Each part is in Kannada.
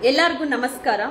ಎಲ್ಲರಿಗೂ ನಮಸ್ಕಾರ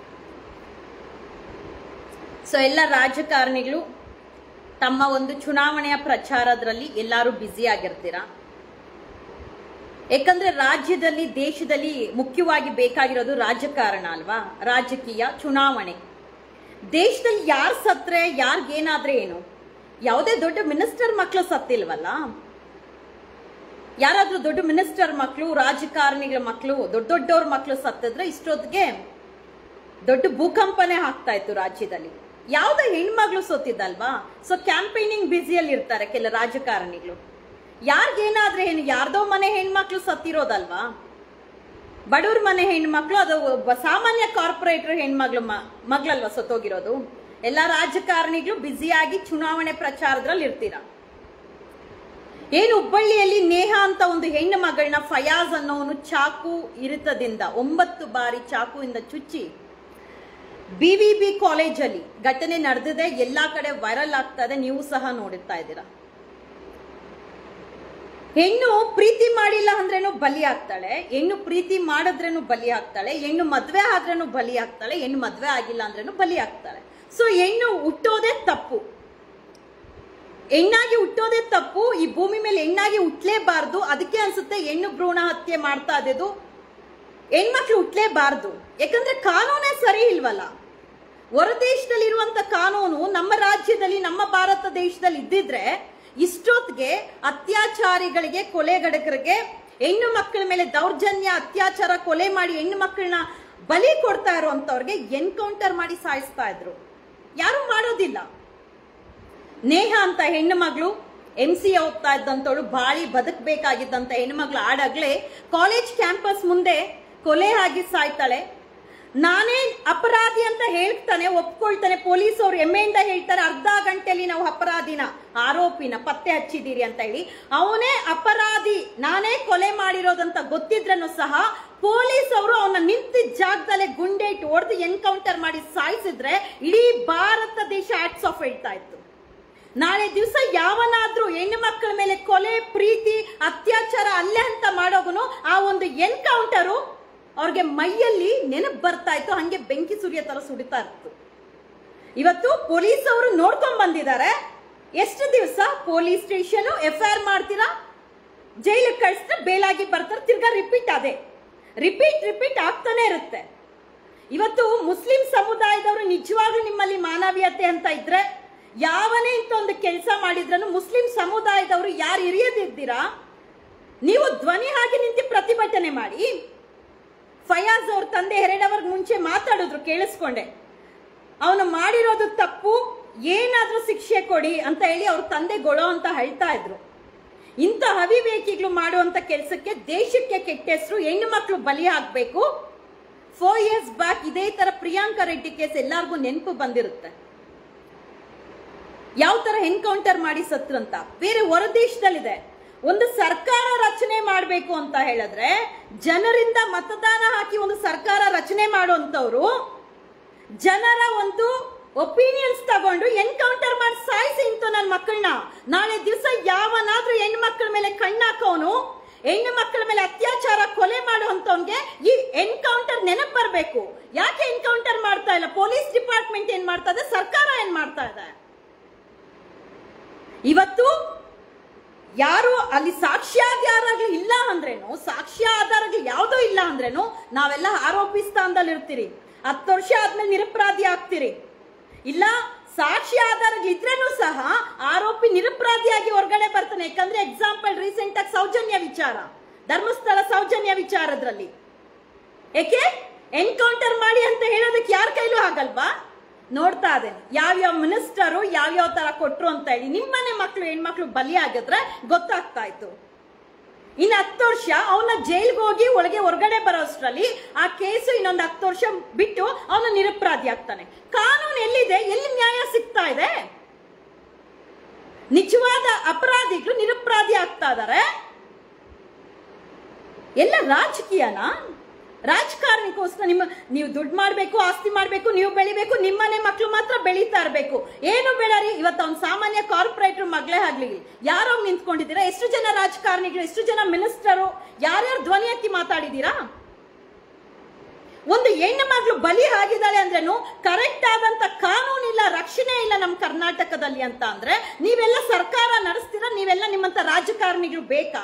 ಸೊ ಎಲ್ಲ ರಾಜಕಾರಣಿಗಳು ತಮ್ಮ ಒಂದು ಚುನಾವಣೆಯ ಪ್ರಚಾರದಲ್ಲಿ ಎಲ್ಲರೂ ಬ್ಯುಸಿ ಆಗಿರ್ತೀರಾ ಯಾಕಂದ್ರೆ ರಾಜ್ಯದಲ್ಲಿ ದೇಶದಲ್ಲಿ ಮುಖ್ಯವಾಗಿ ಬೇಕಾಗಿರೋದು ರಾಜಕಾರಣ ಅಲ್ವಾ ರಾಜಕೀಯ ಚುನಾವಣೆ ದೇಶದಲ್ಲಿ ಯಾರು ಸತ್ರೆ ಯಾರಿಗೇನಾದ್ರೆ ಏನು ಯಾವುದೇ ದೊಡ್ಡ ಮಿನಿಸ್ಟರ್ ಮಕ್ಕಳು ಸತ್ತಿಲ್ವಲ್ಲ ಯಾರಾದ್ರೂ ದೊಡ್ಡ ಮಿನಿಸ್ಟರ್ ಮಕ್ಕಳು ರಾಜಕಾರಣಿಗಳ ಮಕ್ಕಳು ದೊಡ್ಡ ದೊಡ್ಡವ್ರ ಮಕ್ಕಳು ಸತ್ತಿದ್ರೆ ಇಷ್ಟೊತ್ತಿಗೆ ದೊಡ್ಡ ಭೂಕಂಪನೆ ಆಗ್ತಾ ಇತ್ತು ರಾಜ್ಯದಲ್ಲಿ ಯಾವ್ದೋ ಹೆಣ್ಮಗಳು ಸೋತಿದ್ದಲ್ವಾ ಸೊ ಕ್ಯಾಂಪೇನಿಂಗ್ ಬ್ಯುಸಿಯಲ್ಲಿ ಇರ್ತಾರೆ ಕೆಲ ರಾಜಕಾರಣಿಗಳು ಯಾರಿಗೇನಾದ್ರೆ ಏನು ಯಾರ್ದೋ ಮನೆ ಹೆಣ್ಮಕ್ಳು ಸತ್ತಿರೋದಲ್ವಾ ಬಡವ್ರ ಮನೆ ಹೆಣ್ಮಕ್ಳು ಅದು ಒಬ್ಬ ಸಾಮಾನ್ಯ ಕಾರ್ಪೊರೇಟರ್ ಹೆಣ್ಮಗ್ಳು ಮ- ಮಗ್ಳಲ್ವಾ ಸತ್ತೋಗಿರೋದು ಎಲ್ಲ ರಾಜಕಾರಣಿಗಳು ಬ್ಯುಸಿಯಾಗಿ ಚುನಾವಣೆ ಪ್ರಚಾರದಲ್ಲಿ ಇರ್ತೀರಾ ಏನು ಹುಬ್ಬಳ್ಳಿಯಲ್ಲಿ ನೇಹ ಅಂತ ಒಂದು ಹೆಣ್ಣು ಮಗಳನ್ನ ಫಯಾಜ್ ಅನ್ನೋನು ಚಾಕು ಇರಿತದಿಂದ ಒಂಬತ್ತು ಬಾರಿ ಚಾಕುವಿಂದ ಚುಚ್ಚಿ ಬಿವಿಬಿ ಕಾಲೇಜಲ್ಲಿ ಘಟನೆ ನಡೆದಿದೆ ಎಲ್ಲಾ ಕಡೆ ವೈರಲ್ ಆಗ್ತಾ ಇದೆ ನೀವು ಸಹ ನೋಡುತ್ತಾ ಇದ್ದೀರಾ ಹೆಣ್ಣು ಪ್ರೀತಿ ಮಾಡಿಲ್ಲ ಅಂದ್ರೇನು ಬಲಿ ಆಗ್ತಾಳೆ ಹೆಣ್ಣು ಪ್ರೀತಿ ಮಾಡಿದ್ರೇನು ಬಲಿ ಆಗ್ತಾಳೆ ಹೆಣ್ಣು ಮದ್ವೆ ಆದ್ರೇನು ಬಲಿ ಆಗ್ತಾಳೆ ಹೆಣ್ಣು ಮದ್ವೆ ಆಗಿಲ್ಲ ಅಂದ್ರೇನು ಬಲಿ ಆಗ್ತಾಳೆ ಸೊ ಹೆಣ್ಣು ಹುಟ್ಟೋದೇ ತಪ್ಪು ಹೆಣ್ಣಾಗಿ ಹುಟ್ಟೋದೇ ತಪ್ಪು ಈ ಭೂಮಿ ಮೇಲೆ ಹೆಣ್ಣಾಗಿ ಹುಟ್ಲೇಬಾರ್ದು ಅದಕ್ಕೆ ಅನ್ಸುತ್ತೆ ಹೆಣ್ಣು ಭ್ರೂಣ ಹತ್ಯೆ ಮಾಡ್ತಾ ಇದ್ದು ಹೆಣ್ಮಕ್ಳು ಹುಟ್ಲೇಬಾರ್ದು ಯಾಕಂದ್ರೆ ಕಾನೂನೇ ಸರಿ ಇಲ್ವಲ್ಲ ಹೊರ ದೇಶದಲ್ಲಿರುವಂತ ಕಾನೂನು ನಮ್ಮ ರಾಜ್ಯದಲ್ಲಿ ನಮ್ಮ ಭಾರತ ದೇಶದಲ್ಲಿ ಇದ್ದಿದ್ರೆ ಇಷ್ಟೊತ್ತಿಗೆ ಅತ್ಯಾಚಾರಿಗಳಿಗೆ ಕೊಲೆಗಡಕರಿಗೆ ಹೆಣ್ಣು ಮಕ್ಕಳ ಮೇಲೆ ದೌರ್ಜನ್ಯ ಅತ್ಯಾಚಾರ ಕೊಲೆ ಮಾಡಿ ಹೆಣ್ಣು ಮಕ್ಕಳನ್ನ ಬಲಿ ಕೊಡ್ತಾ ಇರುವಂತವ್ರಿಗೆ ಎನ್ಕೌಂಟರ್ ಮಾಡಿ ಸಾಯಿಸ್ತಾ ಇದ್ರು ಯಾರು ಮಾಡೋದಿಲ್ಲ ನೇಹ ಅಂತ ಹೆಣ್ಣು ಮಗಳು ಎಂ ಸಿ ಹೋಗ್ತಾ ಇದ್ದಂತವಳು ಬಾಳಿ ಬದುಕಬೇಕಾಗಿದ್ದಂತ ಹೆಣ್ಣು ಮಗಳು ಆಡಾಗ್ಲೇ ಕಾಲೇಜ್ ಕ್ಯಾಂಪಸ್ ಮುಂದೆ ಕೊಲೆ ಆಗಿ ಸಾಯ್ತಾಳೆ ನಾನೇ ಅಪರಾಧಿ ಅಂತ ಹೇಳ್ತಾನೆ ಒಪ್ಕೊಳ್ತಾನೆ ಪೊಲೀಸ್ ಅವ್ರು ಎಮ್ಮೆಯಿಂದ ಹೇಳ್ತಾರೆ ಅರ್ಧ ಗಂಟೆಯಲ್ಲಿ ನಾವು ಅಪರಾಧಿನ ಆರೋಪಿನ ಪತ್ತೆ ಹಚ್ಚಿದ್ದೀರಿ ಅಂತ ಹೇಳಿ ಅವನೇ ಅಪರಾಧಿ ನಾನೇ ಕೊಲೆ ಮಾಡಿರೋದಂತ ಗೊತ್ತಿದ್ರೂ ಸಹ ಪೊಲೀಸ್ ಅವರು ಅವನ ನಿಂತಿದ್ದ ಜಾಗದಲ್ಲೇ ಗುಂಡೆ ಇಟ್ಟು ಹೊಡೆದು ಎನ್ಕೌಂಟರ್ ಮಾಡಿ ಸಾಯಿಸಿದ್ರೆ ಇಡೀ ಭಾರತ ದೇಶ ಆಟ್ಸ್ ಆಫ್ ಹೇಳ್ತಾ ಇತ್ತು ನಾಳೆ ದಿವಸ ಯಾವನಾದ್ರೂ ಹೆಣ್ಣು ಮಕ್ಕಳ ಮೇಲೆ ಕೊಲೆ ಪ್ರೀತಿ ಅತ್ಯಾಚಾರ ಅಲ್ಲೇ ಅಂತ ಮಾಡೋಗುನು ಆ ಒಂದು ಎನ್ಕೌಂಟರು ಅವ್ರಿಗೆ ಮೈಯಲ್ಲಿ ನೆನಪು ಬರ್ತಾ ಇತ್ತು ಹಂಗೆ ಬೆಂಕಿ ಸುರಿಯೋ ತರ ಸುಡಿತಾ ಇತ್ತು ಇವತ್ತು ಪೊಲೀಸ್ ಅವರು ನೋಡ್ಕೊಂಡ್ ಬಂದಿದ್ದಾರೆ ಎಷ್ಟು ದಿವಸ police station F I R ಮಾಡ್ತೀರಾ ಜೈಲಿಗೆ ಕಳಿಸಿದ್ರೆ ಬೇಲಾಗಿ ಬರ್ತಾರೆ ತಿರ್ಗಾ ರಿಪೀಟ್ ಅದೇ ರಿಪೀಟ್ ರಿಪೀಟ್ ಆಗ್ತಾನೆ ಇರುತ್ತೆ ಇವತ್ತು ಮುಸ್ಲಿಂ ಸಮುದಾಯದವರು ನಿಜವಾಗ್ಲೂ ನಿಮ್ಮಲ್ಲಿ ಮಾನವೀಯತೆ ಅಂತ ಇದ್ರೆ ಯಾವನೇ ಇಂಥ ಒಂದು ಕೆಲಸ ಮಾಡಿದ್ರೂ ಮುಸ್ಲಿಂ ಸಮುದಾಯದವರು ಯಾರು ಹಿರಿಯದಿದ್ದೀರಾ ನೀವು ಧ್ವನಿ ಹಾಗೆ ನಿಂತು ಪ್ರತಿಭಟನೆ ಮಾಡಿ ಫಯಾಜ್ ಅವ್ರ ತಂದೆ ಎರಡವರ್ ಮುಂಚೆ ಮಾತಾಡಿದ್ರು ಕೇಳಿಸ್ಕೊಂಡೆ ಅವನು ಮಾಡಿರೋದು ತಪ್ಪು ಏನಾದ್ರೂ ಶಿಕ್ಷೆ ಕೊಡಿ ಅಂತ ಹೇಳಿ ಅವ್ರ ತಂದೆ ಗೊಳೋ ಅಂತ ಹೇಳ್ತಾ ಇದ್ರು ಇಂಥ ಅವಿವೇಕಿಗಳು ಮಾಡುವಂತ ಕೆಲಸಕ್ಕೆ ದೇಶಕ್ಕೆ ಕೆಟ್ಟ ಹೆಸರು ಹೆಣ್ಣು ಮಕ್ಕಳು ಬಲಿ ಆಗ್ಬೇಕು ಫೋರ್ ಇಯರ್ಸ್ ಬ್ಯಾಕ್ ಇದೇ ತರ ಪ್ರಿಯಾಂಕಾ ರೆಡ್ಡಿ ಕೇಸ್ ಎಲ್ಲಾರ್ಗೂ ನೆನಪು ಬಂದಿರುತ್ತೆ ಯಾವ ತರ ಎನ್ಕೌಂಟರ್ ಮಾಡಿ ಸತ್ರಂತ ಬೇರೆ ಹೊರ ದೇಶದಲ್ಲಿದೆ ಒಂದು ಸರ್ಕಾರ ರಚನೆ ಮಾಡಬೇಕು ಅಂತ ಹೇಳಿದ್ರೆ ಜನರಿಂದ ಮತದಾನ ಹಾಕಿ ಒಂದು ಸರ್ಕಾರ ರಚನೆ ಮಾಡುವಂತವ್ರು ಜನರ ಒಂದು ಒಪಿನಿಯನ್ಸ್ ತಗೊಂಡು ಎನ್ಕೌಂಟರ್ ಮಾಡಿ ಸಾಯಿಸಿ ಇಂತು ನನ್ನ ಮಕ್ಕಳನ್ನ ನಾಳೆ ದಿವಸ ಯಾವನಾದ್ರೂ ಹೆಣ್ಣು ಮಕ್ಕಳ ಮೇಲೆ ಕಣ್ಣಾಕೋನು ಹೆಣ್ಣು ಮಕ್ಕಳ ಮೇಲೆ ಅತ್ಯಾಚಾರ ಕೊಲೆ ಮಾಡುವಂತವನ್ಗೆ ಈ ಎನ್ಕೌಂಟರ್ ನೆನಪು ಬರಬೇಕು ಯಾಕೆ ಎನ್ಕೌಂಟರ್ ಮಾಡ್ತಾ ಇಲ್ಲ ಪೊಲೀಸ್ ಡಿಪಾರ್ಟ್ಮೆಂಟ್ ಏನ್ ಮಾಡ್ತಾ ಇದೆ ಸರ್ಕಾರ ಏನ್ ಮಾಡ್ತಾ ಇದೆ ಇವತ್ತು ಯಾರು ಅಲ್ಲಿ ಸಾಕ್ಷ್ಯಾಧಾರಗಳು ಇಲ್ಲ ಅಂದ್ರೇನು ಸಾಕ್ಷ್ಯ ಆಧಾರಗಳು ಯಾವುದೂ ಇಲ್ಲ ಅಂದ್ರೇನು ನಾವೆಲ್ಲ ಆರೋಪಿ ಸ್ಥಾನದಲ್ಲಿ ಇರ್ತೀರಿ ಹತ್ತು ವರ್ಷ ಆದ್ಮೇಲೆ ನಿರಪರಾಧಿ ಆಗ್ತೀರಿ ಇಲ್ಲ ಸಾಕ್ಷ್ಯ ಆಧಾರಗಳು ಇದ್ರೇನು ಸಹ ಆರೋಪಿ ನಿರಪರಾಧಿಯಾಗಿ ಹೊರಗಡೆ ಬರ್ತಾನೆ ಯಾಕಂದ್ರೆ ಎಕ್ಸಾಂಪಲ್ ರೀಸೆಂಟ್ ಆಗಿ ಸೌಜನ್ಯ ವಿಚಾರ ಧರ್ಮಸ್ಥಳ ಸೌಜನ್ಯ ವಿಚಾರದ್ರಲ್ಲಿ ಏಕೆ ಎನ್ಕೌಂಟರ್ ಮಾಡಿ ಅಂತ ಹೇಳೋದಕ್ಕೆ ಯಾರ ಕೈಲೂ ಆಗಲ್ವಾ ನೋಡ್ತಾ ಇದ್ದೇನೆ ಯಾವ್ಯಾವ ಮಿನಿಸ್ಟರು ಯಾವ್ಯಾವ ತರ ಕೊಟ್ರು ಅಂತ ಹೇಳಿ ನಿಮ್ಮನೆ ಮಕ್ಕಳು ಹೆಣ್ಮಕ್ಳು ಬಲಿ ಆಗಿದ್ರೆ ಗೊತ್ತಾಗ್ತಾ ಇತ್ತು ಇನ್ನು ಹತ್ತು ವರ್ಷ ಅವನ ಜೈಲ್ಗೆ ಹೋಗಿ ಒಳಗೆ ಹೊರಗಡೆ ಬರೋಷ್ಟ್ರಲ್ಲಿ ಆ ಕೇಸು ಇನ್ನೊಂದು ಹತ್ತು ವರ್ಷ ಬಿಟ್ಟು ಅವನು ನಿರಪರಾಧಿ ಆಗ್ತಾನೆ ಕಾನೂನು ಎಲ್ಲಿದೆ ಎಲ್ಲಿ ನ್ಯಾಯ ಸಿಗ್ತಾ ಇದೆ ನಿಜವಾದ ಅಪರಾಧಿಗಳು ನಿರಪರಾಧಿ ಆಗ್ತಾ ಇದಾರೆ ಎಲ್ಲ ರಾಜಕೀಯನಾ ರಾಜಕಾರಣಿಗೋಸ್ಕರ ನಿಮ್ಮ ನೀವು ದುಡ್ಡು ಮಾಡಬೇಕು ಆಸ್ತಿ ಮಾಡಬೇಕು ನೀವು ಬೆಳಿಬೇಕು ನಿಮ್ಮನೆ ಮಕ್ಕಳು ಮಾತ್ರ ಬೆಳೀತಾ ಇರಬೇಕು ಏನು ಬೇಡರಿ ಇವತ್ತು ಅವ್ನು ಸಾಮಾನ್ಯ ಕಾರ್ಪೊರೇಟರ್ ಮಗಳೇ ಆಗ್ಲಿ ಯಾರೋ ನಿಂತ್ಕೊಂಡಿದ್ದೀರಾ ಎಷ್ಟು ಜನ ರಾಜಕಾರಣಿಗಳು ಎಷ್ಟು ಜನ ಮಿನಿಸ್ಟರು ಯಾರ್ಯಾರು ಧ್ವನಿ ಎತ್ತಿ ಮಾತಾಡಿದ್ದೀರಾ ಒಂದು ಹೆಣ್ಣು ಮಗಳು ಬಲಿ ಆಗಿದ್ದಾಳೆ ಅಂದ್ರೇನು ಕರೆಕ್ಟ್ ಆದಂತ ಕಾನೂನು ಇಲ್ಲ ರಕ್ಷಣೆ ಇಲ್ಲ ನಮ್ಮ ಕರ್ನಾಟಕದಲ್ಲಿ ಅಂತ ಅಂದ್ರೆ ನೀವೆಲ್ಲ ಸರ್ಕಾರ ನಡೆಸ್ತೀರಾ ನೀವೆಲ್ಲ ನಿಮ್ಮಂತ ರಾಜಕಾರಣಿಗಳು ಬೇಕಾ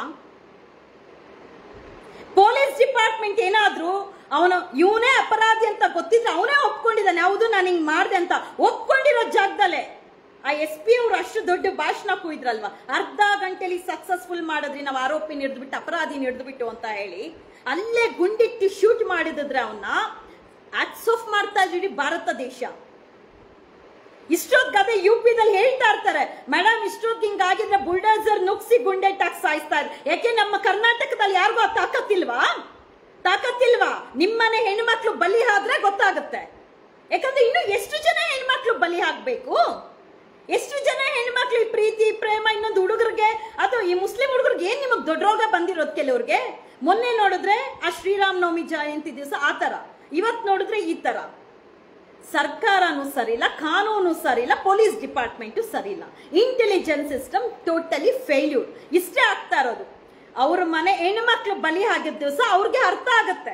ಪೊಲೀಸ್ ಡಿಪಾರ್ಟ್ಮೆಂಟ್ ಏನಾದ್ರೂ ಅವನು ಇವನೇ ಅಪರಾಧಿ ಅಂತ ಗೊತ್ತಿದ್ರೆ ಅವನೇ ಒಪ್ಕೊಂಡಿದ್ದಾನೆ ಹೌದು ನಾನು ಹಿಂಗ್ ಮಾಡ್ದೆ ಅಂತ ಒಪ್ಕೊಂಡಿರೋ ಜಾಗದಲ್ಲೇ ಆ ಎಸ್ ಪಿ ಅವರು ಅಷ್ಟು ದೊಡ್ಡ ಭಾಷಣ ಕೂಯಿದ್ರಲ್ವಾ ಅರ್ಧ ಗಂಟೆಲಿ ಸಕ್ಸಸ್ಫುಲ್ ಮಾಡಿದ್ರಿ ನಾವು ಆರೋಪಿ ಹಿಡಿದ್ಬಿಟ್ಟು ಅಪರಾಧಿ ಹಿಡಿದ್ಬಿಟ್ಟು ಅಂತ ಹೇಳಿ ಅಲ್ಲೇ ಗುಂಡಿಟ್ಟು ಶೂಟ್ ಮಾಡಿದ್ರೆ ಅವನ್ನ ಆಕ್ಸ್ ಆಫ್ ಮಾಡ್ತಾ ಇದ್ರಿ ಭಾರತ ದೇಶ ಇಷ್ಟೊತ್ತು ಅದೇ ಯು ಪಿದಲ್ಲಿ ಹೇಳ್ತಾ ಇರ್ತಾರೆ ಮೇಡಮ್ ಇಷ್ಟೊತ್ತು ಹಿಂಗಾಗಿದ್ರೆ ಬುಲ್ಡೋಸರ್ ನುಗ್ಸಿ ಗುಂಡೆಟ್ಟಾಗಿ ಸಾಯಿಸ್ತಾ ಇದ್ರು ಯಾಕೆ ನಮ್ಮ ಕರ್ನಾಟಕದಲ್ಲಿ ಯಾರಿಗೂ ಆ ತಾಕತ್ತಿಲ್ವಾ ತಾಕತ್ತಿಲ್ವಾ ನಿಮ್ಮನೆ ಹೆಣ್ಮಕ್ಳು ಬಲಿ ಆದ್ರೆ ಗೊತ್ತಾಗುತ್ತೆ ಯಾಕಂದ್ರೆ ಇನ್ನು ಎಷ್ಟು ಜನ ಹೆಣ್ಮಕ್ಳು ಬಲಿ ಆಗ್ಬೇಕು ಎಷ್ಟು ಜನ ಹೆಣ್ಮಕ್ಳು ಈ ಪ್ರೀತಿ ಪ್ರೇಮ ಇನ್ನೊಂದು ಹುಡುಗರಿಗೆ ಅದು ಈ ಮುಸ್ಲಿಂ ಹುಡುಗರಿಗೆ ಏನ್ ನಿಮಗ್ ದೊಡ್ಡ ರೋಗ ಬಂದಿರೋದು ಕೆಲವ್ರಿಗೆ ಮೊನ್ನೆ ನೋಡಿದ್ರೆ ಆ ಶ್ರೀರಾಮ್ ನವಮಿ ಜಯಂತಿ ದಿವಸ ಆ ತರ ಇವತ್ ನೋಡಿದ್ರೆ ಈ ತರ ಸರ್ಕಾರನೂ ಸರಿಯಿಲ್ಲ ಕಾನೂನು ಸರಿಯಿಲ್ಲ ಪೊಲೀಸ್ ಡಿಪಾರ್ಟ್ಮೆಂಟು ಸರಿಯಿಲ್ಲ ಇಂಟೆಲಿಜೆನ್ಸ್ ಸಿಸ್ಟಮ್ ಟೋಟಲಿ ಫೇಲ್ಯೂರ್ ಇಷ್ಟೇ ಆಗ್ತಾ ಇರೋದು ಅವ್ರ ಮನೆ ಹೆಣ್ಮಕ್ಳು ಬಲಿ ಆಗಿದ್ದ ದಿವಸ ಅವ್ರಿಗೆ ಅರ್ಥ ಆಗತ್ತೆ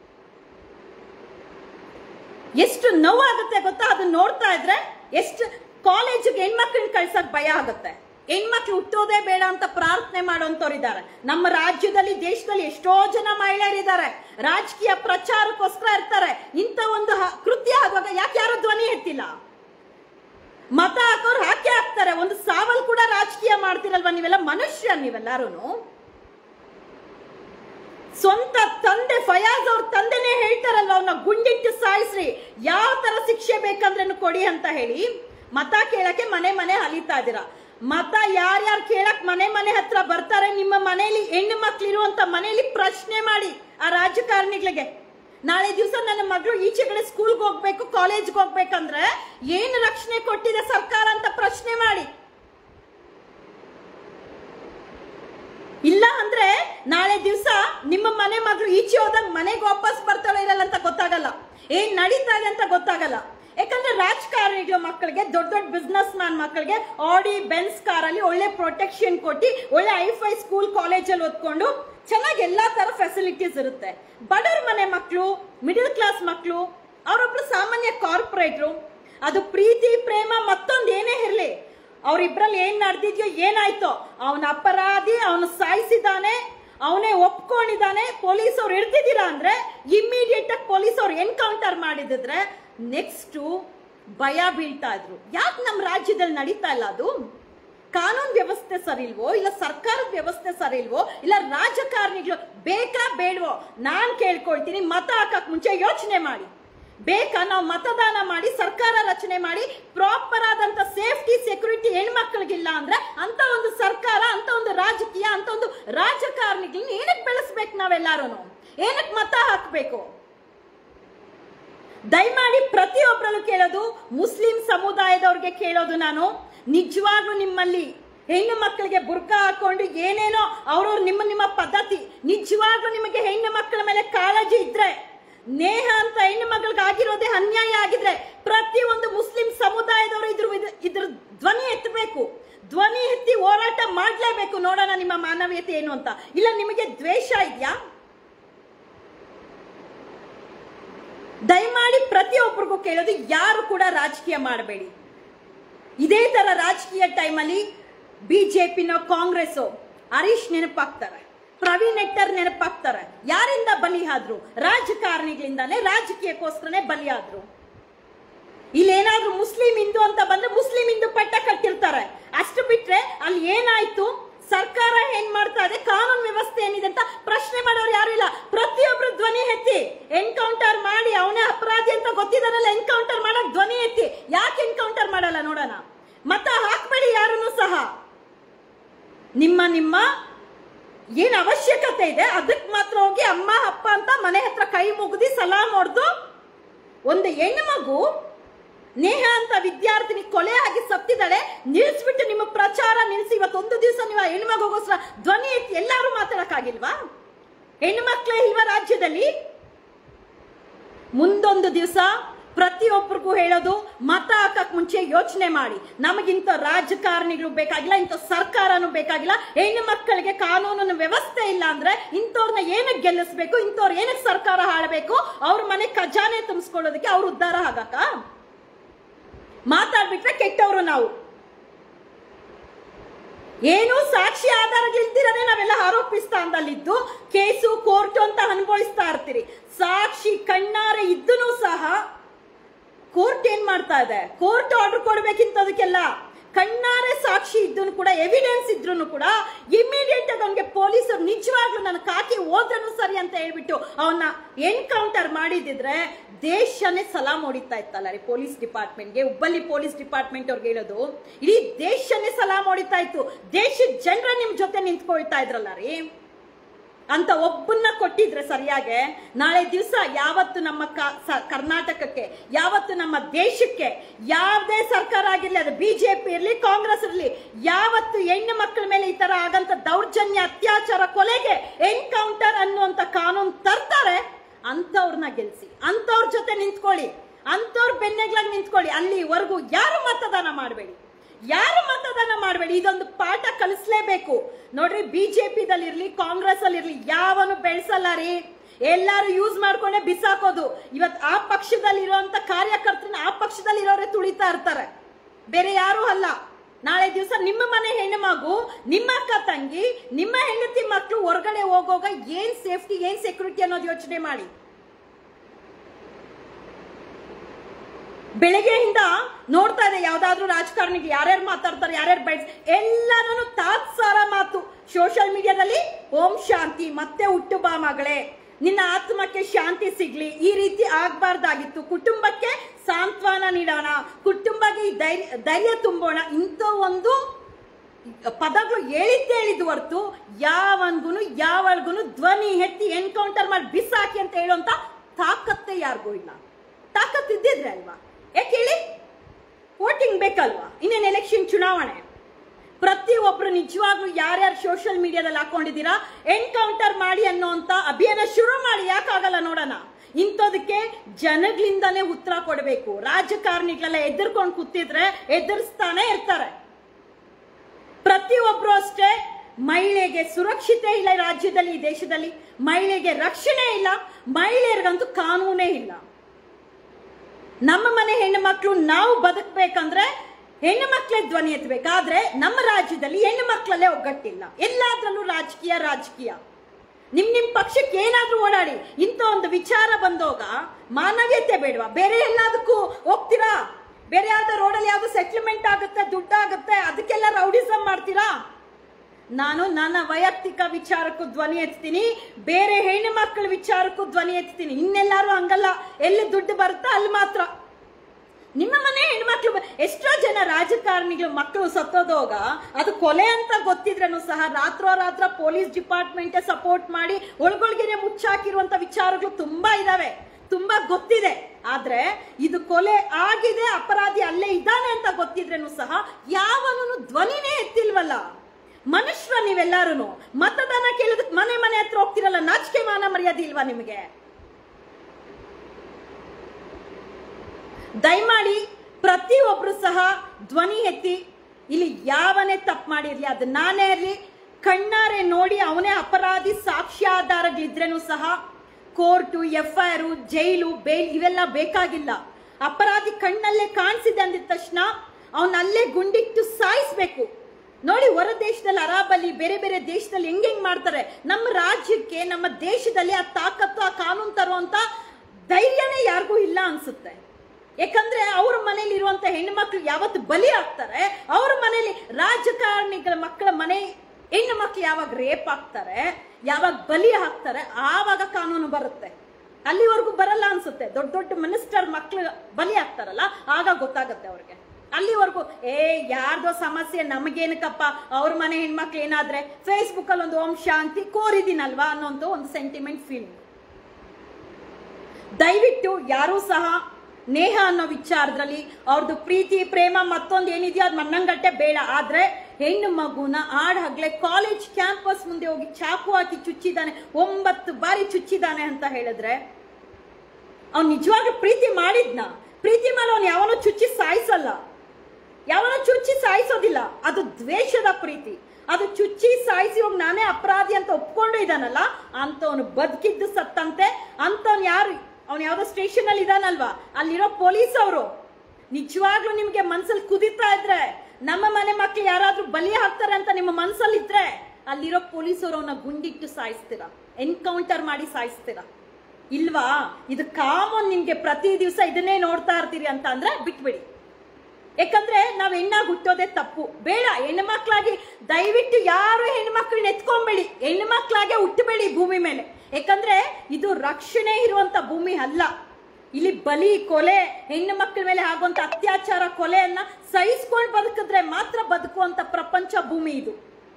ಎಷ್ಟು ನೋವಾಗುತ್ತೆ ಗೊತ್ತಾ ಅದನ್ನ ನೋಡ್ತಾ ಇದ್ರೆ ಎಷ್ಟು ಕಾಲೇಜಿಗೆ ಹೆಣ್ಮಕ್ಳನ್ನ ಕಳ್ಸಕ್ ಭಯ ಆಗುತ್ತೆ ಹೆಣ್ಮಕ್ಳು ಹುಟ್ಟೋದೇ ಬೇಡ ಅಂತ ಪ್ರಾರ್ಥನೆ ಮಾಡೋಂಥವ್ರಿದ್ದಾರೆ ನಮ್ಮ ರಾಜ್ಯದಲ್ಲಿ ದೇಶದಲ್ಲಿ ಎಷ್ಟೋ ಜನ ಮಹಿಳೆಯರಿದ್ದಾರೆ ರಾಜಕೀಯ ಪ್ರಚಾರಕ್ಕೋಸ್ಕರ ಇರ್ತಾರೆ ಇಂಥ ಒಂದು ಹ- ಕೃತ್ಯ ಆಗುವಾಗ ಯಾಕೆ ಯಾರು ಧ್ವನಿ ಎತ್ತಿಲ್ಲ ಮತ ಹಾಕೋರು ಹಾಕಿ ಹಾಕ್ತಾರೆ ಒಂದು ಸಾವಲ್ ಕೂಡ ರಾಜಕೀಯ ಮಾಡ್ತಿರಲ್ವಾ ನೀವೆಲ್ಲ ಮನುಷ್ಯ ನೀವೆಲ್ಲಾರು ಸ್ವಂತ ತಂದೆ ಫಯಾಜ್ ಅವ್ರ ತಂದೆನೇ ಹೇಳ್ತಾರಲ್ವ ಅವನ್ನ ಗುಂಡಿಟ್ಟು ಸಾಯಿಸ್ರಿ ಯಾವ ತರ ಶಿಕ್ಷೆ ಬೇಕಂದ್ರೇನು ಕೊಡಿ ಅಂತ ಹೇಳಿ ಮತ ಕೇಳಕ್ಕೆ ಮನೆ ಮನೆ ಅಲಿತಾ ಇದ್ದೀರಾ ಮತ ಯಾರ್ಯಾರು ಕೇಳಕ್ ಮನೆ ಮನೆ ಹತ್ರ ಬರ್ತಾರೆ ನಿಮ್ಮ ಮನೆಯಲ್ಲಿ ಹೆಣ್ಣು ಮಕ್ಳಿರುವಂತ ಮನೆಯಲ್ಲಿ ಪ್ರಶ್ನೆ ಮಾಡಿ ಆ ರಾಜಕಾರಣಿಗಳಿಗೆ ನಾಳೆ ದಿವಸ ನನ್ನ ಮಗಳು ಈಚೆ ಕಡೆ ಸ್ಕೂಲ್ಗೆ ಹೋಗ್ಬೇಕು ಕಾಲೇಜ್ಗೆ ಹೋಗ್ಬೇಕಂದ್ರೆ ಏನು ರಕ್ಷಣೆ ಕೊಟ್ಟಿದೆ ಸರ್ಕಾರ ಅಂತ ಪ್ರಶ್ನೆ ಮಾಡಿ ಇಲ್ಲ ಅಂದ್ರೆ ನಾಳೆ ದಿವಸ ನಿಮ್ಮ ಮನೆ ಮಗಳು ಈಚೆ ಹೋದಾಗ ಮನೆಗೆ ವಾಪಸ್ ಬರ್ತಾರೋ ಇರಲ್ಲ ಅಂತ ಗೊತ್ತಾಗಲ್ಲ ಏನ್ ನಡೀತಾ ಇದೆ ಅಂತ ಗೊತ್ತಾಗಲ್ಲ ಯಾಕಂದ್ರೆ ರಾಜಕಾರಣಿಗಳ ಮಕ್ಕಳಿಗೆ ದೊಡ್ಡ ದೊಡ್ಡ ಬಿಸ್ನೆಸ್ ಮ್ಯಾನ್ ಮಕ್ಕಳಿಗೆ ಆಡಿ ಬೆನ್ಸ್ ಕಾರಲ್ಲಿ ಒಳ್ಳೆ ಪ್ರೊಟೆಕ್ಷನ್ ಕೊಟ್ಟು ಒಳ್ಳೆ ಐಫೈ ಸ್ಕೂಲ್ ಕಾಲೇಜಲ್ಲಿ ಓದ್ಕೊಂಡು ಚೆನ್ನಾಗಿ ಎಲ್ಲಾ ತರ ಫೆಸಿಲಿಟೀಸ್ ಇರುತ್ತೆ ಬಡವ್ರ ಮನೆ ಮಕ್ಕಳು ಮಿಡಲ್ ಕ್ಲಾಸ್ ಮಕ್ಕಳು ಅವರೊಬ್ರು ಸಾಮಾನ್ಯ ಕಾರ್ಪೊರೇಟ್ರು ಅದು ಪ್ರೀತಿ ಪ್ರೇಮ ಮತ್ತೊಂದು ಏನೇ ಇರಲಿ ಅವ್ರಿಬ್ರಲ್ಲಿ ಏನ್ ನಡೆದಿದ್ಯೋ ಏನಾಯ್ತೋ ಅವನ ಅಪರಾಧಿ ಅವನು ಸಾಯಿಸಿದ್ದಾನೆ ಅವನೇ ಒಪ್ಕೊಂಡಿದ್ದಾನೆ ಪೊಲೀಸ್ ಅವ್ರು ಹಿಡ್ದಿದ್ದೀರಾ ಅಂದ್ರೆ ಇಮಿಡಿಯೇಟ್ ಆಗಿ ಪೊಲೀಸ್ ಅವ್ರು ಎನ್ಕೌಂಟರ್ ಮಾಡಿದಿದ್ರೆ ನೆಕ್ಸ್ಟ್ ಭಯ ಬೀಳ್ತಾ ಇದ್ರು ಯಾಕೆ ನಮ್ಮ ರಾಜ್ಯದಲ್ಲಿ ನಡೀತಾ ಇಲ್ಲ ಅದು ಕಾನೂನು ವ್ಯವಸ್ಥೆ ಸರಿ ಇಲ್ವೋ ಇಲ್ಲ ಸರ್ಕಾರದ ವ್ಯವಸ್ಥೆ ಸರಿ ಇಲ್ವೋ ಇಲ್ಲ ರಾಜಕಾರಣಿಗಳು ಬೇಕಾ ಬೇಡವೋ ನಾನ್ ಕೇಳ್ಕೊಳ್ತೀನಿ ಮತ ಹಾಕಕ್ ಮುಂಚೆ ಯೋಚನೆ ಮಾಡಿ ಬೇಕಾ ನಾವು ಮತದಾನ ಮಾಡಿ ಸರ್ಕಾರ ರಚನೆ ಮಾಡಿ ಪ್ರಾಪರ್ ಆದಂತ ಸೇಫ್ಟಿ ಸೆಕ್ಯೂರಿಟಿ ಹೆಣ್ಮಕ್ಳಿಗಿಲ್ಲ ಅಂದ್ರೆ ಅಂತ ಒಂದು ಸರ್ಕಾರ ಅಂತ ಒಂದು ರಾಜಕೀಯ ಅಂತ ಒಂದು ರಾಜಕಾರಣಿಗಳನ್ನ ಏನಕ್ಕೆ ಬೆಳೆಸ್ಬೇಕು ನಾವೆಲ್ಲಾರು ಏನಕ್ಕೆ ಮತ ಹಾಕ್ಬೇಕು ದಯಮಾಡಿ ಪ್ರತಿಯೊಬ್ಬರಲ್ಲೂ ಕೇಳೋದು ಮುಸ್ಲಿಂ ಸಮುದಾಯದವ್ರಿಗೆ ಕೇಳೋದು ನಾನು ನಿಜವಾಗ್ಲೂ ನಿಮ್ಮಲ್ಲಿ ಹೆಣ್ಣು ಮಕ್ಕಳಿಗೆ ಬುರ್ಕ ಹಾಕೊಂಡು ಏನೇನೋ ಅವ್ರವ್ರ ನಿಮ್ಮ ನಿಮ್ಮ ಪದ್ಧತಿ ನಿಜವಾಗ್ಲೂ ನಿಮಗೆ ಹೆಣ್ಣು ಮಕ್ಕಳ ಮೇಲೆ ಕಾಳಜಿ ಇದ್ರೆ ನೇಹ ಅಂತ ಹೆಣ್ಣು ಮಗಳಿಗೆ ಆಗಿರೋದೇ ಅನ್ಯಾಯ ಆಗಿದ್ರೆ ಪ್ರತಿಯೊಂದು ಮುಸ್ಲಿಂ ಸಮುದಾಯದವರು ಇದ್ರ ಇದ್ರ- ಇದ್ರ ಧ್ವನಿ ಎತ್ತಬೇಕು ಧ್ವನಿ ಎತ್ತಿ ಹೋರಾಟ ಮಾಡ್ಲೇಬೇಕು ನೋಡೋಣ ನಿಮ್ಮ ಮಾನವೀಯತೆ ಏನು ಅಂತ ಇಲ್ಲ ನಿಮಗೆ ದ್ವೇಷ ಇದೆಯಾ ದಯಮಾಡಿ ಪ್ರತಿಯೊಬ್ಬರಿಗೂ ಕೇಳೋದು ಯಾರು ಕೂಡ ರಾಜಕೀಯ ಮಾಡಬೇಡಿ ಇದೇ ತರ ರಾಜಕೀಯ ಟೈಮಲ್ಲಿ ಬಿಜೆಪಿನೋ ಕಾಂಗ್ರೆಸ್ ಹರೀಶ್ ನೆನಪಾಗ್ತಾರೆ ಪ್ರವೀಣ್ ನೆಟ್ಟರ್ ನೆನಪಾಗ್ತಾರೆ ಯಾರಿಂದ ಬಲಿ ಆದ್ರು ರಾಜಕಾರಣಿಗಳಿಂದಾನೇ ರಾಜಕೀಯಕ್ಕೋಸ್ಕರನೇ ಬಲಿ ಆದ್ರು ಇಲ್ಲೇನಾದ್ರೂ ಮುಸ್ಲಿಂ ಹಿಂದೂ ಅಂತ ಬಂದ್ರೆ ಮುಸ್ಲಿಂ ಹಿಂದೂ ಪಟ್ಟ ಕಟ್ಟಿರ್ತಾರೆ ಅಷ್ಟು ಬಿಟ್ರೆ ಅಲ್ಲಿ ಏನಾಯ್ತು ಸರ್ಕಾರ ಏನ್ ಮಾಡ್ತಾ ಇದೆ ಕಾನೂನು ವ್ಯವಸ್ಥೆ ಏನಿದೆ ಅಂತ ಪ್ರಶ್ನೆ ಮಾಡೋರು ಯಾರು ಇಲ್ಲ ಪ್ರತಿಯೊಬ್ರು ಧ್ವನಿ ಎತ್ತಿ ಎನ್ಕೌಂಟರ್ ಮಾಡಿ ಅವನೇ ಅಪರಾಧಿ ಅಂತ ಗೊತ್ತಿದಾರಲ್ಲ ಎನ್ಕೌಂಟರ್ ಮಾಡಕ್ ಧ್ವನಿ ಎತ್ತಿ ಯಾಕೆ ಎನ್ಕೌಂಟರ್ ಮಾಡಲ್ಲ ನೋಡೋಣ ಮತ ಹಾಕ್ಬೇಡಿ ಯಾರನ್ನು ಸಹ ನಿಮ್ಮ ನಿಮ್ಮ ಏನ್ ಅವಶ್ಯಕತೆ ಇದೆ ಅದಕ್ಕೆ ಮಾತ್ರ ಹೋಗಿ ಅಮ್ಮ ಅಪ್ಪ ಅಂತ ಮನೆ ಹತ್ರ ಕೈ ಮುಗಿದಿ ಸಲಾಮ್ ಹೊಡೆದು ಒಂದು ಹೆಣ್ಣು ಮಗು ನೇಹ ಅಂತ ವಿದ್ಯಾರ್ಥಿನಿ ಕೊಲೆ ಆಗಿ ಸತ್ತಿದ್ದಾಳೆ ನಿಲ್ಸ್ಬಿಟ್ಟು ನಿಮ್ಮ ಪ್ರಚಾರ ನಿಲ್ಸಿ ಇವತ್ತೊಂದು ದಿವಸ ನೀವು ಆ ಹೆಣ್ಣು ಮಗುಗೋಸ್ಕರ ಧ್ವನಿ ಎತ್ತಿ ಎಲ್ಲಾರು ಮಾತಾಡಕ್ಕಾಗಿಲ್ವಾ ಹೆಣ್ಣು ಮಕ್ಕಳೇ ಇಲ್ವಾ ರಾಜ್ಯದಲ್ಲಿ ಮುಂದೊಂದು ದಿವಸ ಪ್ರತಿಯೊಬ್ಬರಿಗೂ ಹೇಳೋದು ಮತ ಹಾಕಕ್ ಮುಂಚೆ ಯೋಚನೆ ಮಾಡಿ ನಮಗಿಂತ ರಾಜಕಾರಣಿಗಳು ಬೇಕಾಗಿಲ್ಲ ಇಂಥ ಸರ್ಕಾರನೂ ಬೇಕಾಗಿಲ್ಲ ಹೆಣ್ಣು ಮಕ್ಕಳಿಗೆ ಕಾನೂನಿನ ವ್ಯವಸ್ಥೆ ಇಲ್ಲ ಅಂದ್ರೆ ಇಂಥವ್ರನ್ನ ಏನಕ್ಕೆ ಗೆಲ್ಲಿಸ್ಬೇಕು ಇಂಥವ್ರು ಏನಕ್ಕೆ ಸರ್ಕಾರ ಹಾಳಬೇಕು ಅವ್ರ ಮನೆ ಖಜಾನೆ ತುಂಬಿಸ್ಕೊಳ್ಳೋದಕ್ಕೆ ಅವ್ರ ಉದ್ಧಾರ ಆಗಕ್ಕ ಮಾತಾಡ್ಬಿಟ್ರೆ ಕೆಟ್ಟವರು ನಾವು ಏನು ಸಾಕ್ಷಿ ಆಧಾರಗಳಿಲ್ದಿರನೆ ನಾವೆಲ್ಲ ಆರೋಪಿಸ್ತಾ ಅಂದಲ್ಲಿದ್ದು ಕೇಸು ಕೋರ್ಟ್ ಅಂತ ಅನುಭವಿಸ್ತಾ ಇರ್ತೀರಿ ಸಾಕ್ಷಿ ಕಣ್ಣಾರೆ ಇದ್ದೂ ಸಹ ಕೋರ್ಟ್ ಏನ್ ಮಾಡ್ತಾ ಇದೆ ಕೋರ್ಟ್ ಆರ್ಡರ್ ಕೊಡ್ಬೇಕಿಂತದಕ್ಕೆಲ್ಲ ಕಣ್ಣಾರೆ ಸಾಕ್ಷಿ ಇದ್ದೂ ಕೂಡ ಎವಿಡೆನ್ಸ್ ಇದ್ರು ಕೂಡ ಇಮಿಡಿಯೇಟ್ ಆಗಿ ಅವನಿಗೆ ಪೊಲೀಸರು ನಿಜವಾಗ್ಲೂ ನನ್ನ ಕಾಕಿ ಹೋದ್ರೂ ಸರಿ ಅಂತ ಹೇಳ್ಬಿಟ್ಟು ಅವನ್ನ ಎನ್ಕೌಂಟರ್ ಮಾಡಿದಿದ್ರೆ ದೇಶನೇ ಸಲಾಮ್ ಹೊಡಿತಾ ಇತ್ತಲ್ಲ ರೀ ಪೊಲೀಸ್ ಡಿಪಾರ್ಟ್ಮೆಂಟ್ಗೆ ಹುಬ್ಬಳ್ಳಿ ಪೊಲೀಸ್ ಡಿಪಾರ್ಟ್ಮೆಂಟ್ ಅವ್ರಿಗೆ ಹೇಳೋದು ಇಡೀ ದೇಶನೇ ಸಲಾಮ್ ಹೊಡಿತಾ ಇತ್ತು ದೇಶದ ಜನರ ನಿಮ್ ಜೊತೆ ನಿಂತ್ಕೊಳ್ತಾ ಇದ್ರಲ್ಲ ರೀ ಅಂತ ಒಬ್ಬನ್ನ ಕೊಟ್ಟಿದ್ರೆ ಸರಿಯಾಗೆ ನಾಳೆ ದಿವಸ ಯಾವತ್ತು ನಮ್ಮ ಕ- ಸ- ಕರ್ನಾಟಕಕ್ಕೆ ಯಾವತ್ತು ನಮ್ಮ ದೇಶಕ್ಕೆ ಯಾವುದೇ ಸರ್ಕಾರ ಆಗಿರ್ಲಿ ಅದು ಬಿಜೆಪಿ ಇರಲಿ ಕಾಂಗ್ರೆಸ್ ಇರಲಿ ಯಾವತ್ತು ಹೆಣ್ಣು ಮಕ್ಕಳ ಮೇಲೆ ಈ ತರ ಆಗಂತ ದೌರ್ಜನ್ಯ ಅತ್ಯಾಚಾರ ಕೊಲೆಗೆ ಎನ್ಕೌಂಟರ್ ಅನ್ನುವಂತ ಕಾನೂನು ತರ್ತಾರೆ ಅಂತವ್ರನ್ನ ಗೆಲ್ಸಿ ಅಂತವ್ರ ಜೊತೆ ನಿಂತ್ಕೊಳ್ಳಿ ಅಂತವ್ರ ಬೆನ್ನೆಗ್ಲಾಗ್ ನಿಂತ್ಕೊಳ್ಳಿ ಅಲ್ಲಿವರೆಗೂ ಯಾರು ಮತದಾನ ಮಾಡಬೇಡಿ ಯಾರು ಮತದಾನ ಮಾಡಬೇಡಿ ಇದೊಂದು ಪಾಠ ಕಲಿಸ್ಲೇಬೇಕು ನೋಡ್ರಿ ಬಿಜೆಪಿದಲ್ಲಿ ಇರ್ಲಿ ಕಾಂಗ್ರೆಸ್ ಅಲ್ಲಿ ಇರ್ಲಿ ಯಾವನು ಬೆಳೆಸಲ್ಲ ರೀ ಎಲ್ಲಾರು ಯೂಸ್ ಮಾಡ್ಕೊಂಡೆ ಬಿಸಾಕೋದು ಇವತ್ ಆ ಪಕ್ಷದಲ್ಲಿ ಇರುವಂತ ಕಾರ್ಯಕರ್ತರನ್ನ ಆ ಪಕ್ಷದಲ್ಲಿ ಇರೋರೆ ತುಳಿತಾ ಇರ್ತಾರೆ ಬೇರೆ ಯಾರು ಅಲ್ಲ ನಾಳೆ ದಿವಸ ನಿಮ್ಮ ಮನೆ ಹೆಣ್ಣು ಮಗು ನಿಮ್ಮ ಅಕ್ಕ ತಂಗಿ ನಿಮ್ಮ ಹೆಂಡತಿ ಮಕ್ಕಳು ಹೊರಗಡೆ ಹೋಗೋಗ ಏನ್ ಸೇಫ್ಟಿ ಏನ್ ಸೆಕ್ಯೂರಿಟಿ ಅನ್ನೋದು ಯೋಚನೆ ಮಾಡಿ ಬೆಳಗ್ಗೆಯಿಂದ ನೋಡ್ತಾ ಇದೆ ಯಾವ್ದಾದ್ರು ರಾಜಕಾರಣಿಗೆ ಯಾರ್ಯಾರು ಮಾತಾಡ್ತಾರೆ ಯಾರ್ಯಾರು ಬೆಳೆಸ್ ಎಲ್ಲಾನು ತಾತ್ಸಾರ ಮಾತು ಸೋಷಿಯಲ್ ಮೀಡಿಯಾದಲ್ಲಿ ಓಂ ಶಾಂತಿ ಮತ್ತೆ ಹುಟ್ಟು ಬಾ ಮಗಳೇ ನಿನ್ನ ಆತ್ಮಕ್ಕೆ ಶಾಂತಿ ಸಿಗ್ಲಿ ಈ ರೀತಿ ಆಗ್ಬಾರ್ದಾಗಿತ್ತು ಕುಟುಂಬಕ್ಕೆ ಸಾಂತ್ವನ ನೀಡೋಣ ಕುಟುಂಬಕ್ಕೆ ಈ ಧೈರ್ಯ ಧೈರ್ಯ ತುಂಬೋಣ ಇಂಥ ಒಂದು ಪದಗಳು ಹೇಳಿದ್ದೇ ಹೇಳಿದ್ ಹೊರ್ತು ಯಾವನ್ಗುನು ಯಾವಳ್ಗುನು ಧ್ವನಿ ಎತ್ತಿ ಎನ್ಕೌಂಟರ್ ಮಾಡಿ ಬಿಸಾಕಿ ಅಂತ ಹೇಳುವಂತ ತಾಕತ್ತೇ ಯಾರಿಗೂ ಇಲ್ಲ ತಾಕತ್ ಇದ್ದಿದ್ರೆ ಅಲ್ವಾ ಯಾಕೆ ಹೇಳಿ ವೋಟಿಂಗ್ ಬೇಕಲ್ವಾ ಇನ್ನೇನು ಎಲೆಕ್ಷನ್ ಚುನಾವಣೆ ಪ್ರತಿಯೊಬ್ರು ನಿಜವಾಗ್ಲೂ ಯಾರ್ಯಾರು ಸೋಷಿಯಲ್ ಮೀಡಿಯಾದಲ್ಲಿ ಹಾಕೊಂಡಿದ್ದೀರಾ ಎನ್ಕೌಂಟರ್ ಮಾಡಿ ಅನ್ನೋಂತ ಅಭಿಯಾನ ಶುರು ಮಾಡಿ ಯಾಕಾಗಲ್ಲ ನೋಡೋಣ ಇಂಥದಕ್ಕೆ ಜನಗಳಿಂದಾನೇ ಉತ್ತರ ಕೊಡಬೇಕು ರಾಜಕಾರಣಿಗಳೆಲ್ಲ ಎದುರ್ಕೊಂಡು ಕೂತಿದ್ರೆ ಎದುರಿಸ್ತಾನೆ ಇರ್ತಾರೆ ಪ್ರತಿಯೊಬ್ರು ಅಷ್ಟೇ ಮಹಿಳೆಗೆ ಸುರಕ್ಷತೆ ಇಲ್ಲ ಈ ರಾಜ್ಯದಲ್ಲಿ ಈ ದೇಶದಲ್ಲಿ ಮಹಿಳೆಗೆ ರಕ್ಷಣೆ ಇಲ್ಲ ಮಹಿಳೆಯರಿಗಂತೂ ಕಾನೂನೇ ಇಲ್ಲ ನಮ್ಮ ಮನೆ ಹೆಣ್ಣು ಮಕ್ಕಳು ನಾವು ಬದುಕಬೇಕಂದ್ರೆ ಹೆಣ್ಣು ಮಕ್ಕಳೇ ಧ್ವನಿ ಎತ್ತಬೇಕಾದ್ರೆ ನಮ್ಮ ರಾಜ್ಯದಲ್ಲಿ ಹೆಣ್ಣು ಮಕ್ಕಳಲ್ಲೇ ಒಗ್ಗಟ್ಟಿಲ್ಲ ಎಲ್ಲಾದ್ರಲ್ಲೂ ರಾಜಕೀಯ ರಾಜಕೀಯ ನಿಮ್ ನಿಮ್ ಪಕ್ಷಕ್ಕೆ ಏನಾದ್ರೂ ಓಡಾಡಿ ಇಂಥ ಒಂದು ವಿಚಾರ ಬಂದೋಗ ಮಾನವೀಯತೆ ಬೇಡವಾ ಬೇರೆ ಎಲ್ಲದಕ್ಕೂ ಹೋಗ್ತೀರಾ ಬೇರೆ ಯಾವ್ದೋ ರೋಡಲ್ಲಿ ಯಾವ್ದೋ ಸೆಟ್ಲ್ಮೆಂಟ್ ಆಗುತ್ತೆ ದುಡ್ಡಾಗುತ್ತೆ ಅದಕ್ಕೆಲ್ಲ ರೌಡಿಸಮ್ ಮಾಡ್ತೀರಾ ನಾನು ನನ್ನ ವೈಯಕ್ತಿಕ ವಿಚಾರಕ್ಕೂ ಧ್ವನಿ ಎತ್ತೀನಿ ಬೇರೆ ಹೆಣ್ಣು ಮಕ್ಕಳ ವಿಚಾರಕ್ಕೂ ಧ್ವನಿ ಎತ್ತೀನಿ ಇನ್ನೆಲ್ಲಾರು ಹಂಗಲ್ಲ ಎಲ್ಲಿ ದುಡ್ಡು ಬರುತ್ತೋ ಅಲ್ಲಿ ಮಾತ್ರ ನಿಮ್ಮ ಮನೆ ಹೆಣ್ಮಕ್ಳು ಎಷ್ಟೋ ಜನ ರಾಜಕಾರಣಿಗಳು ಮಕ್ಕಳು ಸತ್ತೋದೋಗ ಅದು ಕೊಲೆ ಅಂತ ಗೊತ್ತಿದ್ರೂ ಸಹ ರಾತ್ರೋರಾತ್ರ ಪೊಲೀಸ್ ಡಿಪಾರ್ಟ್ಮೆಂಟ್ ಸಪೋರ್ಟ್ ಮಾಡಿ ಒಳಗೊಳಗೆನೆ ಮುಚ್ಚಾಕಿರುವಂತ ವಿಚಾರಗಳು ತುಂಬಾ ಇದಾವೆ ತುಂಬಾ ಗೊತ್ತಿದೆ ಆದ್ರೆ ಇದು ಕೊಲೆ ಆಗಿದೆ ಅಪರಾಧಿ ಅಲ್ಲೇ ಇದ್ದಾನೆ ಅಂತ ಗೊತ್ತಿದ್ರೇನು ಸಹ ಯಾವನು ಧ್ವನಿನೇ ಎತ್ತಿಲ್ವಲ್ಲ ಮನುಷ್ಯರ ನೀವೆಲ್ಲಾರು ಮತದಾನ ಕೇಳೋದಕ್ಕೆ ಮನೆ ಮನೆ ಹತ್ರ ಹೋಗ್ತಿರಲ್ಲ ನಾಚಿಕೆ ಮಾನ ಮರ್ಯಾದೆ ಇಲ್ವಾ ನಿಮಗೆ ದಯಮಾಡಿ ಪ್ರತಿಯೊಬ್ರು ಸಹ ಧ್ವನಿ ಎತ್ತಿ ಇಲ್ಲಿ ಯಾವನೇ ತಪ್ಪು ಮಾಡಿರ್ಲಿ ಅದು ನಾನೇ ಇರಲಿ ಕಣ್ಣಾರೆ ನೋಡಿ ಅವನೇ ಅಪರಾಧಿ ಸಾಕ್ಷ್ಯಾಧಾರಗಳಿದ್ರೇನು ಸಹ court F I R jail bail ಇವೆಲ್ಲ ಬೇಕಾಗಿಲ್ಲ ಅಪರಾಧಿ ಕಣ್ಣಲ್ಲೇ ಕಾಣಿಸಿದೆ ಅಂದಿದ ತಕ್ಷಣ ಅವನಲ್ಲೇ ಗುಂಡಿಟ್ಟು ಸಾಯಿಸ್ಬೇಕು ನೋಡಿ ಹೊರ ದೇಶದಲ್ಲಿ ಅರಾಬಲ್ಲಿ ಬೇರೆ ಬೇರೆ ದೇಶದಲ್ಲಿ ಹೆಂಗ್ ಹೆಂಗ್ ಮಾಡ್ತಾರೆ ನಮ್ಮ ರಾಜ್ಯಕ್ಕೆ ನಮ್ಮ ದೇಶದಲ್ಲಿ ಆ ತಾಕತ್ತು ಆ ಕಾನೂನು ತರುವಂತ ಧೈರ್ಯನೇ ಯಾರಿಗೂ ಇಲ್ಲ ಅನ್ಸುತ್ತೆ ಯಾಕಂದ್ರೆ ಅವ್ರ ಮನೇಲಿ ಇರುವಂತ ಹೆಣ್ಮಕ್ಳು ಯಾವತ್ತು ಬಲಿ ಆಗ್ತಾರೆ ಅವ್ರ ಮನೇಲಿ ರಾಜಕಾರಣಿಗಳ ಮಕ್ಕಳ ಮನೆ ಹೆಣ್ಣು ಮಕ್ಳು ಯಾವಾಗ ರೇಪ್ ಆಗ್ತಾರೆ ಯಾವಾಗ ಬಲಿ ಹಾಕ್ತಾರೆ ಆವಾಗ ಕಾನೂನು ಬರುತ್ತೆ ಅಲ್ಲಿವರೆಗೂ ಬರಲ್ಲ ಅನ್ಸುತ್ತೆ ದೊಡ್ಡ ದೊಡ್ಡ ಮಿನಿಸ್ಟರ್ ಮಕ್ಳು ಬಲಿ ಆಗ್ತಾರಲ್ಲ ಆಗ ಗೊತ್ತಾಗುತ್ತೆ ಅವ್ರಿಗೆ ಅಲ್ಲಿವರೆಗೂ ಏ ಯಾರ್ದೋ ಸಮಸ್ಯೆ ನಮಗೇನಕ್ಕಪ್ಪ ಅವ್ರ ಮನೆ ಹೆಣ್ಮಕ್ಳು ಏನಾದ್ರೆ ಫೇಸ್ಬುಕ್ ಅಲ್ಲಿ ಒಂದು ಓಂ ಶಾಂತಿ ಕೋರಿದ್ದೀನಲ್ವಾ ಅನ್ನೋಂಥ ಒಂದು ಸೆಂಟಿಮೆಂಟ್ ಫೀಲಿಂಗ್ ದಯವಿಟ್ಟು ಯಾರೂ ಸಹ ನೇಹ ಅನ್ನೋ ವಿಚಾರದಲ್ಲಿ ಅವ್ರದ್ದು ಪ್ರೀತಿ ಪ್ರೇಮ ಮತ್ತೊಂದು ಏನಿದೆಯೋ ಅದು ಮನ್ನಂಗಟ್ಟೆ ಬೇಡ ಆದ್ರೆ ಹೆಣ್ಣು ಮಗುನ ಆಡ್ ಹಗ್ಲೆ ಕಾಲೇಜ್ ಕ್ಯಾಂಪಸ್ ಮುಂದೆ ಹೋಗಿ ಚಾಕು ಹಾಕಿ ಚುಚ್ಚಿದ್ದಾನೆ ಒಂಬತ್ತು ಬಾರಿ ಚುಚ್ಚಿದ್ದಾನೆ ಅಂತ ಹೇಳಿದ್ರೆ ಅವ್ನು ನಿಜವಾಗ್ಲೂ ಪ್ರೀತಿ ಮಾಡಿದ್ನ ಪ್ರೀತಿ ಮಾಡೋನು ಯಾವನೋ ಚುಚ್ಚಿ ಸಾಯಿಸಲ್ಲ ಯಾವನೋ ಚುಚ್ಚಿ ಸಾಯಿಸೋದಿಲ್ಲ ಅದು ದ್ವೇಷದ ಪ್ರೀತಿ ಅದು ಚುಚ್ಚಿ ಸಾಯಿಸಿ ಹೋಗಿ ನಾನೇ ಅಪರಾಧಿ ಅಂತ ಒಪ್ಕೊಂಡು ಇದಾನಲ್ಲ ಅಂತವನು ಬದುಕಿದ್ದು ಸತ್ತಂತೆ ಅಂತವ್ನು ಯಾರು ಅವ್ನು ಯಾವ್ದೋ ಸ್ಟೇಷನ್ ಅಲ್ಲಿ ಇದಾನಲ್ವಾ ಅಲ್ಲಿರೋ ಪೊಲೀಸ್ ಅವರು ನಿಜವಾಗ್ಲೂ ನಿಮ್ಗೆ ಮನ್ಸಲ್ಲಿ ಕುದಿತಾ ಇದ್ರೆ ನಮ್ಮ ಮನೆ ಮಕ್ಳು ಯಾರಾದ್ರೂ ಬಲಿ ಹಾಕ್ತಾರೆ ಅಂತ ನಿಮ್ಮ ಮನ್ಸಲ್ಲಿ ಇದ್ರೆ ಅಲ್ಲಿರೋ ಪೊಲೀಸರು ಅವನ್ನ ಗುಂಡಿಟ್ಟು ಸಾಯಿಸ್ತೀರಾ ಎನ್ಕೌಂಟರ್ ಮಾಡಿ ಸಾಯಿಸ್ತೀರಾ ಇಲ್ವಾ ಇದು ಕಾಮನ್ ನಿಮ್ಗೆ ಪ್ರತಿ ದಿವಸ ಇದನ್ನೇ ನೋಡ್ತಾ ಇರ್ತೀರಿ ಅಂತ ಅಂದ್ರೆ ಬಿಟ್ಬಿಡಿ ಯಾಕಂದ್ರೆ ನಾವ್ ಹೆಣ್ಣಾಗಿ ಹುಟ್ಟೋದೇ ತಪ್ಪು ಬೇಡ ಹೆಣ್ಣು ಮಕ್ಕಳಾಗಿ ದಯವಿಟ್ಟು ಯಾರು ಹೆಣ್ಣು ಮಕ್ಕಳನ್ನ ಎತ್ಕೊಂಬೇಡಿ ಹೆಣ್ಣು ಮಕ್ಕಳಾಗೆ ಹುಟ್ಟಬೇಡಿ ಭೂಮಿ ಮೇಲೆ ಯಾಕಂದ್ರೆ ಇದು ರಕ್ಷಣೆ ಇರುವಂತ ಭೂಮಿ ಅಲ್ಲ ಇಲ್ಲಿ ಬಲಿ ಕೊಲೆ ಹೆಣ್ಣು ಮಕ್ಕಳ ಮೇಲೆ ಆಗುವಂತ ಅತ್ಯಾಚಾರ ಕೊಲೆಯನ್ನ ಸಹಿಸ್ಕೊಂಡು ಬದುಕಿದ್ರೆ ಮಾತ್ರ ಬದುಕುವಂತ ಪ್ರಪಂಚ ಭೂಮಿ ಇದು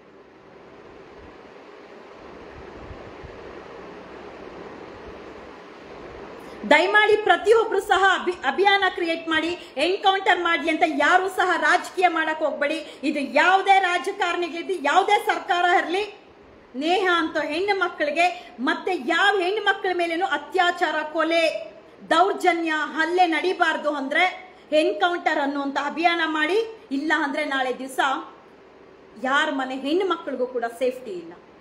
ದಯಮಾಡಿ ಪ್ರತಿಯೊಬ್ರು ಸಹ ಅಭಿ ಅಭಿಯಾನ ಕ್ರಿಯೇಟ್ ಮಾಡಿ ಎನ್ಕೌಂಟರ್ ಮಾಡಿ ಅಂತ ಯಾರು ಸಹ ರಾಜಕೀಯ ಮಾಡಕ್ ಹೋಗ್ಬೇಡಿ ಇದು ಯಾವುದೇ ರಾಜಕಾರಣಿಗಳಿದ್ದು ಯಾವುದೇ ಸರ್ಕಾರ ಇರಲಿ ನೇಹ ಅಂತ ಹೆಣ್ಣು ಮಕ್ಕಳಿಗೆ ಮತ್ತೆ ಯಾವ ಹೆಣ್ಣು ಮಕ್ಕಳ ಮೇಲೇನು ಅತ್ಯಾಚಾರ ಕೊಲೆ ದೌರ್ಜನ್ಯ ಹಲ್ಲೆ ನಡಿಬಾರ್ದು ಅಂದ್ರೆ ಎನ್ಕೌಂಟರ್ ಅನ್ನುವಂತ ಅಭಿಯಾನ ಮಾಡಿ ಇಲ್ಲ ಅಂದ್ರೆ ನಾಳೆ ದಿವಸ ಯಾರ ಮನೆ ಹೆಣ್ಣು ಮಕ್ಕಳಿಗೂ ಕೂಡ ಸೇಫ್ಟಿ ಇಲ್ಲ